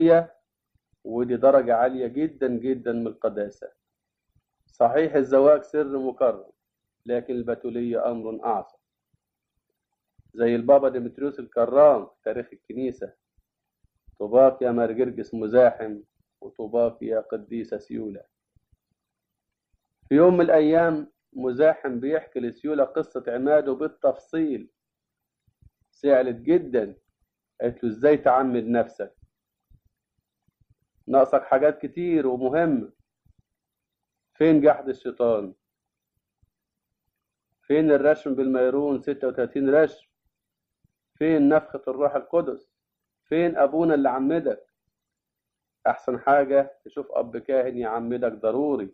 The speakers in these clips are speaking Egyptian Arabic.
ودي درجة عالية جدا جدا من القداسة صحيح الزواج سر مكرم لكن البتولية أمر أعظم زي البابا ديمتريوس الكرام في تاريخ الكنيسة طوباك يا مرجرجس مزاحم وطوباك يا قديسة سيولة في يوم من الأيام مزاحم بيحكي لسيولة قصة عماده بالتفصيل زعلت جدا قالت له ازاي تعمد نفسك ناقصك حاجات كتير ومهمة فين جحد الشيطان فين الرشم بالميرون 36 رشم فين نفخة الروح القدس فين أبونا اللي عمدك أحسن حاجة تشوف أب كاهن يعمدك ضروري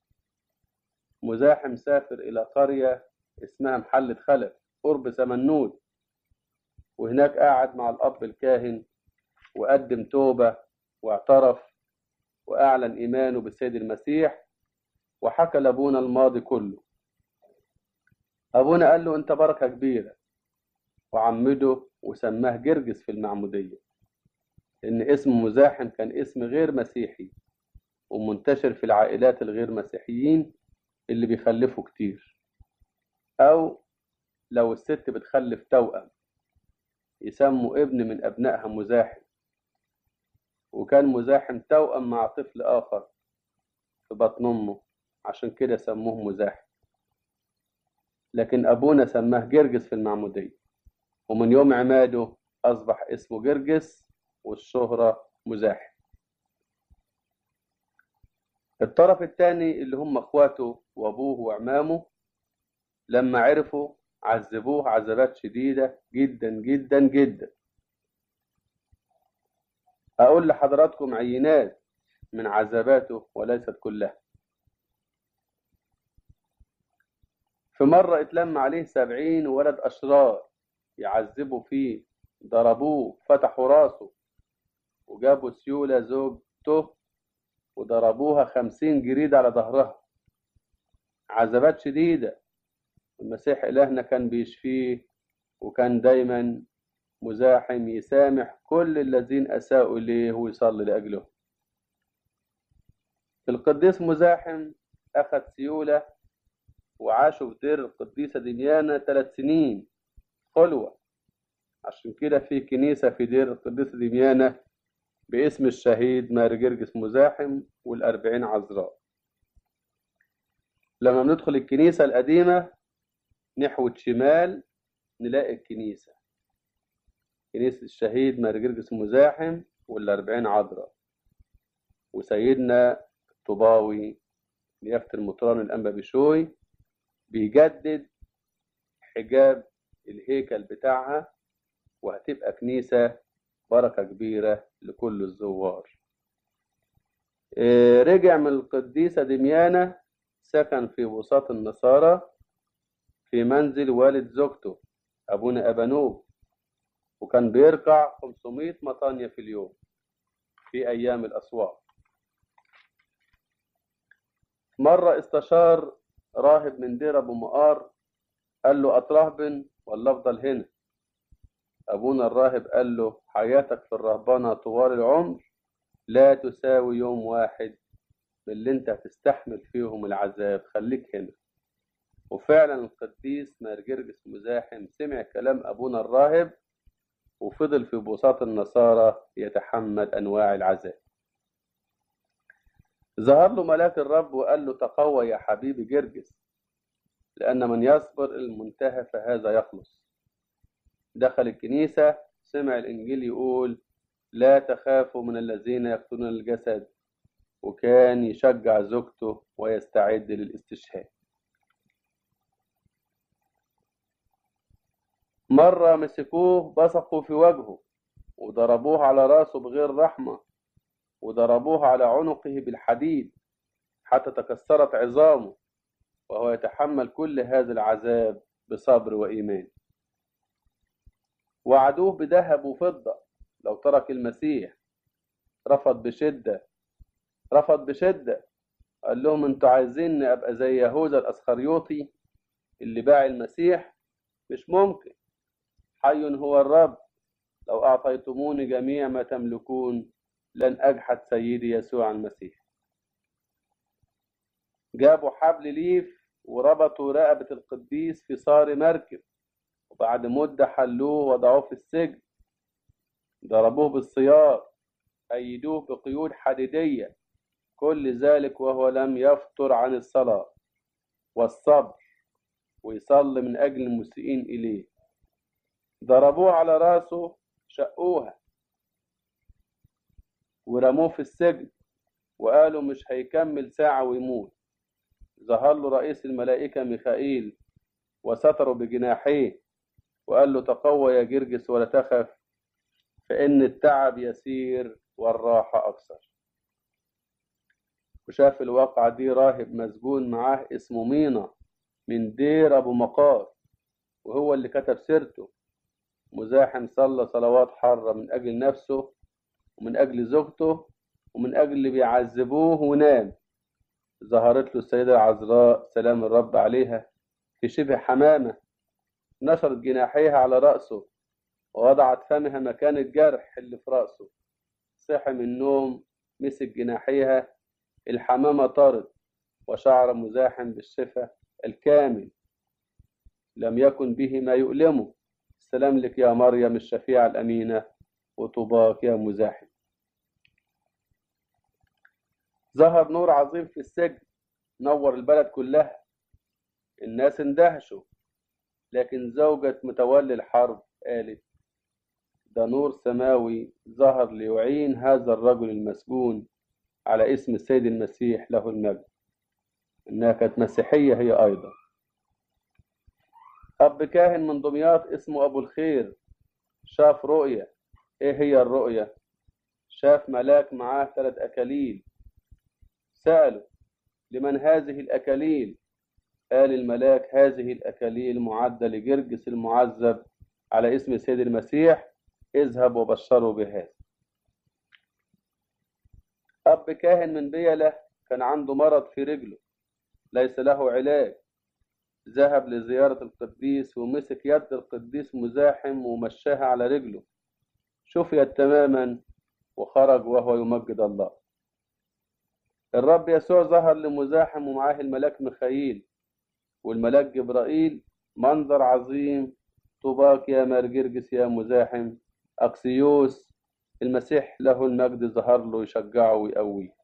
مزاحم سافر إلى قرية اسمها محلة خلف قرب سمنود وهناك قاعد مع الأب الكاهن وقدم توبة واعترف وأعلن إيمانه بالسيد المسيح وحكى لأبونا الماضي كله أبونا قال له أنت بركة كبيرة وعمده وسماه جرجس في المعمودية إن اسم مزاحم كان اسم غير مسيحي ومنتشر في العائلات الغير مسيحيين اللي بيخلفوا كتير أو لو الست بتخلف توأم يسموا ابن من أبنائها مزاحم وكان مزاحم توأم مع طفل آخر في بطن أمه عشان كده سموه مزاحم لكن أبونا سماه جرجس في المعمودية ومن يوم عماده أصبح اسمه جرجس والشهرة مزاحم الطرف الثاني اللي هم اخواته وابوه وعمامه لما عرفوا عذبوه عذابات شديدة جدا جدا جدا أقول لحضراتكم عينات من عذاباته وليست كلها في مرة اتلم عليه سبعين ولد أشرار يعذبوا فيه ضربوه فتحوا راسه وجابوا سيولة زوجته وضربوها خمسين جريد على ظهرها عذابات شديدة المسيح إلهنا كان بيشفيه وكان دايما مزاحم يسامح كل الذين أساءوا إليه ويصلي لأجله القديس مزاحم أخذ سيولة وعاشوا في دير القديسة دميانة ثلاث سنين خلوة عشان كده في كنيسة في دير القديسة دميانة باسم الشهيد مارجرجس مزاحم والأربعين عذراء لما بندخل الكنيسة القديمة نحو شمال نلاقي الكنيسة كنيسة الشهيد مارجرجس مزاحم والأربعين عذراء وسيدنا الطباوي نيافة المطران الأنبا بشوي بيجدد حجاب الهيكل بتاعها وهتبقى كنيسة بركة كبيرة لكل الزوار رجع من القديسة دميانة سكن في وسط النصارى في منزل والد زوجته أبونا أبانوب وكان بيركع 500 مطانية في اليوم في أيام الأسواق مرة استشار راهب من دير أبو مقار قال له أترهبن ولا أفضل هنا أبونا الراهب قال له حياتك في الرهبنة طوال العمر لا تساوي يوم واحد من اللي انت هتستحمل فيهم العذاب خليك هنا وفعلا القديس مارجرجس مزاحم سمع كلام أبونا الراهب وفضل في بساط النصارى يتحمل أنواع العذاب ظهر له ملاك الرب وقال له تقوى يا حبيبي جرجس لأن من يصبر المنتهى فهذا يخلص دخل الكنيسة سمع الإنجيل يقول لا تخافوا من الذين يقتلون الجسد وكان يشجع زوجته ويستعد للاستشهاد مرة مسكوه بصقوا في وجهه وضربوه على راسه بغير رحمة وضربوه على عنقه بالحديد حتى تكسرت عظامه وهو يتحمل كل هذا العذاب بصبر وإيمان وعدوه بذهب وفضة لو ترك المسيح رفض بشدة رفض بشدة قال لهم انتوا عايزين ابقى زي يهوذا الاسخريوطي اللي باع المسيح مش ممكن حي هو الرب لو اعطيتموني جميع ما تملكون لن أجحد سيدي يسوع المسيح جابوا حبل ليف وربطوا رقبة القديس في صار مركب وبعد مدة حلوه وضعوه في السجن ضربوه بالسيار أيدوه بقيود حديدية كل ذلك وهو لم يفطر عن الصلاة والصبر ويصلي من أجل المسيئين إليه ضربوه على راسه شقوها ورموه في السجن وقالوا مش هيكمل ساعة ويموت ظهر له رئيس الملائكة ميخائيل وستره بجناحيه وقال له تقوى يا جرجس ولا تخف فإن التعب يسير والراحة أكثر وشاف الواقعة دي راهب مسجون معاه اسمه مينا من دير أبو مقار وهو اللي كتب سيرته مزاحم صلى صلوات حارة من أجل نفسه ومن أجل زوجته ومن أجل اللي بيعذبوه ونام ظهرت له السيدة العذراء سلام الرب عليها في شبه حمامة نشرت جناحيها على رأسه ووضعت فمها مكان الجرح اللي في رأسه صحي من النوم مسك جناحيها الحمامة طارت وشعر مزاحم بالشفاء الكامل لم يكن به ما يؤلمه السلام لك يا مريم الشفيعة الأمينة وطوباك يا مزاحم ظهر نور عظيم في السجن نور البلد كلها الناس اندهشوا لكن زوجة متولي الحرب قالت ده نور سماوي ظهر ليعين هذا الرجل المسجون على اسم السيد المسيح له المجد إنها كانت مسيحية هي أيضا أب كاهن من دمياط اسمه أبو الخير شاف رؤية إيه هي الرؤية؟ شاف ملاك معاه ثلاث أكاليل سأله لمن هذه الأكاليل؟ قال الملاك هذه الأكاليل معدة لجرجس المعذب على اسم السيد المسيح اذهب وبشره بهذا أب كاهن من بيلة كان عنده مرض في رجله ليس له علاج ذهب لزيارة القديس ومسك يد القديس مزاحم ومشاها على رجله شفيت تماما وخرج وهو يمجد الله الرب يسوع ظهر لمزاحم ومعاه الملاك ميخائيل والملاك جبرائيل منظر عظيم طوباك يا مرجرجس يا مزاحم أكسيوس المسيح له المجد ظهر له يشجعه ويقويه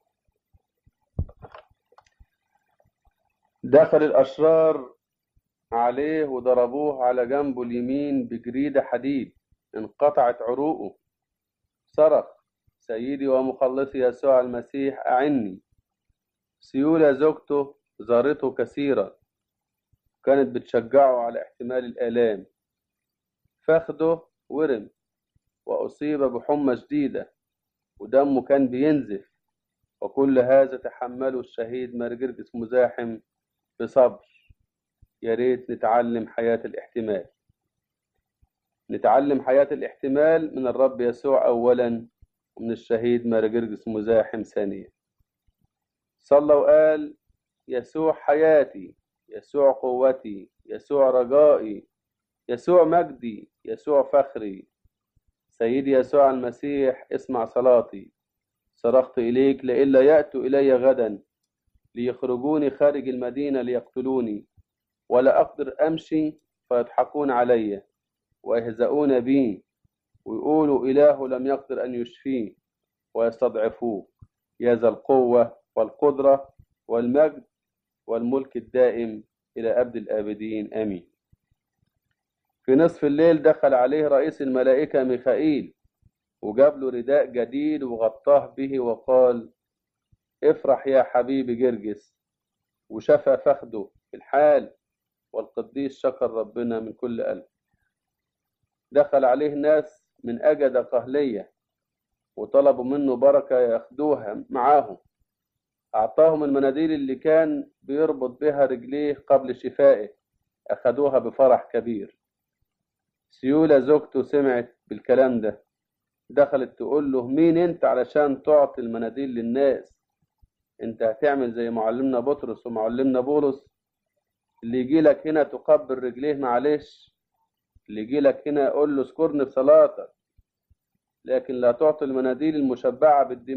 دخل الأشرار عليه وضربوه على جنبه اليمين بجريدة حديد انقطعت عروقه صرخ سيدي ومخلصي يسوع المسيح أعني سيولة زوجته زارته كثيرا كانت بتشجعه على احتمال الآلام فخده ورم وأصيب بحمى شديدة ودمه كان بينزف وكل هذا تحمله الشهيد مرجرجس مزاحم بصبر يا ريت نتعلم حياة الاحتمال نتعلم حياة الاحتمال من الرب يسوع أولا ومن الشهيد مرجرجس مزاحم ثانيا صلى وقال يسوع حياتي يسوع قوتي يسوع رجائي يسوع مجدي يسوع فخري سيدي يسوع المسيح اسمع صلاتي صرخت إليك لئلا يأتوا إلي غدا ليخرجوني خارج المدينة ليقتلوني ولا أقدر أمشي فيضحكون علي ويهزؤون بي ويقولوا إله لم يقدر أن يشفيه ويستضعفوه يا ذا القوة والقدرة والمجد والملك الدائم إلى أبد الآبدين آمين في نصف الليل دخل عليه رئيس الملائكة ميخائيل وجاب له رداء جديد وغطاه به وقال افرح يا حبيبي جرجس وشفى فخده في الحال والقديس شكر ربنا من كل قلب دخل عليه ناس من أجد قهلية وطلبوا منه بركة ياخدوها معاهم أعطاهم المناديل اللي كان بيربط بها رجليه قبل شفائه أخدوها بفرح كبير سيولة زوجته سمعت بالكلام ده دخلت تقول له مين انت علشان تعطي المناديل للناس انت هتعمل زي معلمنا بطرس ومعلمنا بولس اللي يجي لك هنا تقبل رجليه معلش اللي يجي لك هنا قول له اذكرني بصلاتك لكن لا تعطي المناديل المشبعة بالدماء